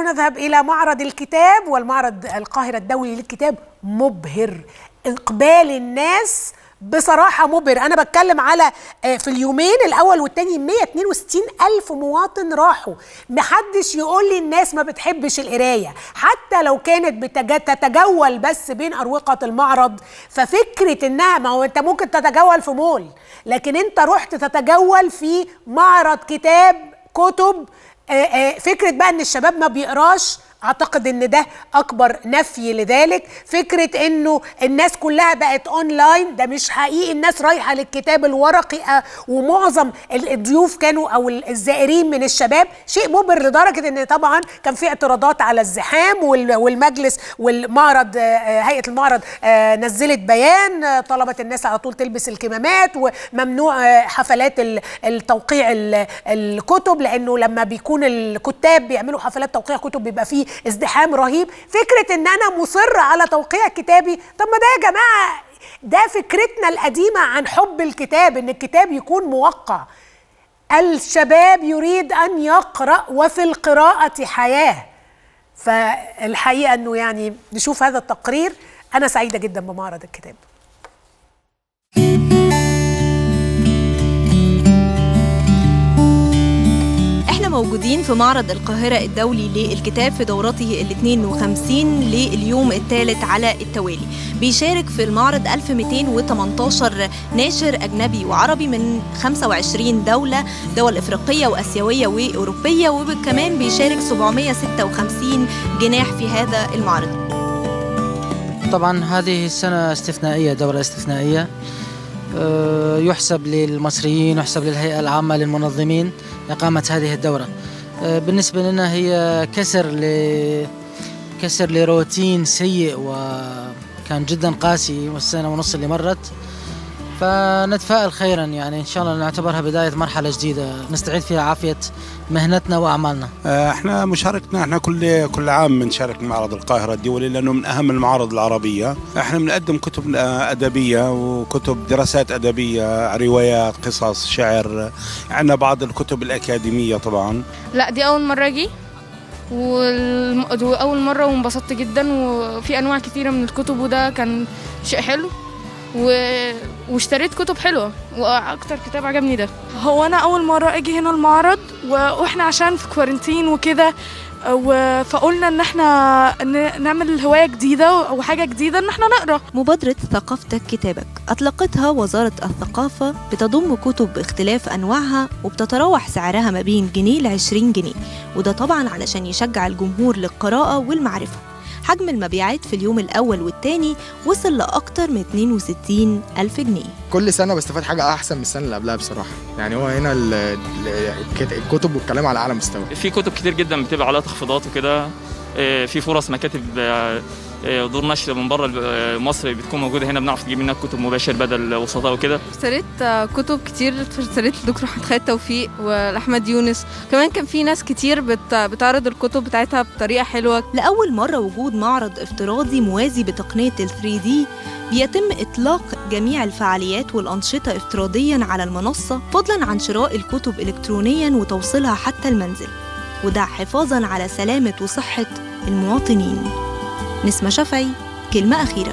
نذهب إلى معرض الكتاب والمعرض القاهرة الدولي للكتاب مبهر إقبال الناس بصراحة مبهر أنا بتكلم على آه، في اليومين الأول والتاني 162 ألف مواطن راحوا محدش يقول لي الناس ما بتحبش القراية حتى لو كانت بتج- تتجول بس بين أروقة المعرض ففكرة إنها ما هو أنت ممكن تتجول في مول لكن أنت رحت تتجول في معرض كتاب كتب آه، آه، فكرة بقى إن الشباب ما بيقراش اعتقد ان ده اكبر نفي لذلك فكره انه الناس كلها بقت اونلاين ده مش حقيقي الناس رايحه للكتاب الورقي آه، ومعظم ال- الضيوف كانوا او ال- الزائرين من الشباب شيء مبهر لدرجه ان طبعا كان في اعتراضات على الزحام وال- والمجلس والمعرض آه، آه، هيئه المعرض آه، نزلت بيان آه، طلبت الناس على طول تلبس الكمامات وممنوع آه، حفلات ال- التوقيع ال- الكتب لانه لما بيكون الكتاب بيعملوا حفلات توقيع كتب بيبقى فيه ازدحام رهيب فكره ان انا مصر على توقيع كتابي طب ما ده يا جماعه ده فكرتنا القديمه عن حب الكتاب ان الكتاب يكون موقع الشباب يريد ان يقرا وفي القراءه حياه فالحقيقه انه يعني نشوف هذا التقرير انا سعيده جدا بمعرض الكتاب احنا موجودين في معرض القاهرة الدولي للكتاب في دورته ال 52 لليوم الثالث على التوالي بيشارك في المعرض 1218 ناشر أجنبي وعربي من 25 دولة دول إفريقية وأسيوية وأوروبية وكمان بيشارك 756 جناح في هذا المعرض طبعا هذه السنة استثنائية دورة استثنائية أه، يحسب للمصريين يحسب للهيئة العامة للمنظمين إقامة هذه الدورة أه، بالنسبة لنا هي كسر ل كسر لروتين سيء وكان جدا قاسي والسنة ونص اللي مرت فنتفائل خيرا يعني إن شاء الله نعتبرها بداية مرحلة جديدة نستعيد فيها عافية مهنتنا وأعمالنا آه، احنا مشاركتنا احنا كل كل عام بنشارك معرض القاهره الدولي لانه من اهم المعارض العربيه احنا بنقدم كتب آه، ادبيه وكتب دراسات ادبيه روايات قصص شعر عندنا بعض الكتب الاكاديميه طبعا لا دي اول مره اجي والم- واول مره وانبسطت جدا وفي انواع كتيره من الكتب وده كان شيء حلو و... واشتريت كتب حلوه واكتر كتاب عجبني ده هو انا اول مره اجي هنا المعرض و- واحنا عشان في كوارنتين وكده و- فقلنا ان احنا ن- نعمل هوايه جديده وحاجه جديده ان احنا نقرا مبادرة ثقافتك كتابك أطلقتها وزارة الثقافة بتضم كتب باختلاف أنواعها وبتتراوح سعرها ما بين جنيه ل 20 جنيه وده طبعا علشان يشجع الجمهور للقراءة والمعرفة حجم المبيعات في اليوم الأول والتاني وصل لأكتر من 62 ألف جنيه كل سنه بستفاد حاجه احسن من السنه اللي قبلها بصراحه يعني هو هنا ال- ال- الكت- الكتب والكلام على اعلى مستوى في كتب كتير جدا بتبقى عليها تخفيضات وكده آه، في فرص مكاتب آه، آه، دور نشر من بره آه، مصر بتكون موجوده هنا بنعرف نجيب منها كتب مباشر بدل وسطاء وكده اشتريت آه، كتب كتير اشتريت لدكتور خالد توفيق واحمد يونس كمان كان في ناس كتير بت... بتعرض الكتب بتاعتها بطريقه حلوه لأول مرة وجود معرض افتراضي موازي بتقنية ال 3D بيتم إطلاق جميع الفعاليات والأنشطة افتراضيا على المنصة فضلا عن شراء الكتب إلكترونيا وتوصيلها حتى المنزل وده حفاظا على سلامة وصحة المواطنين نسمة شفعي كلمة أخيرة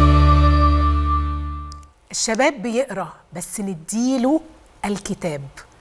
الشباب بيقرا بس نديله الكتاب